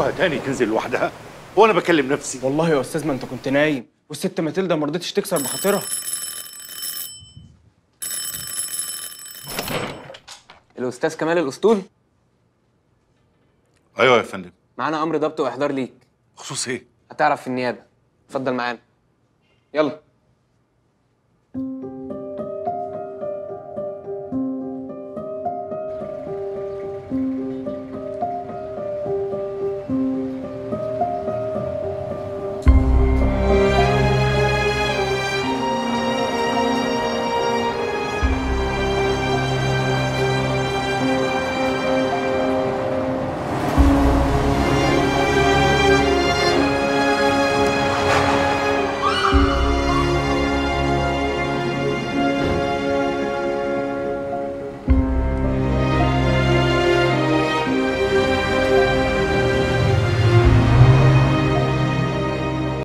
سيبوها تاني تنزل لوحدها وانا بكلم نفسي والله يا استاذ ما انت كنت نايم والست ماتيلدا ما رضتش تكسر بخاطرها الاستاذ كمال الاسطول ايوه يا فندم معانا امر ضبط واحضار ليك خصوص ايه هتعرف في النيابه اتفضل معانا يلا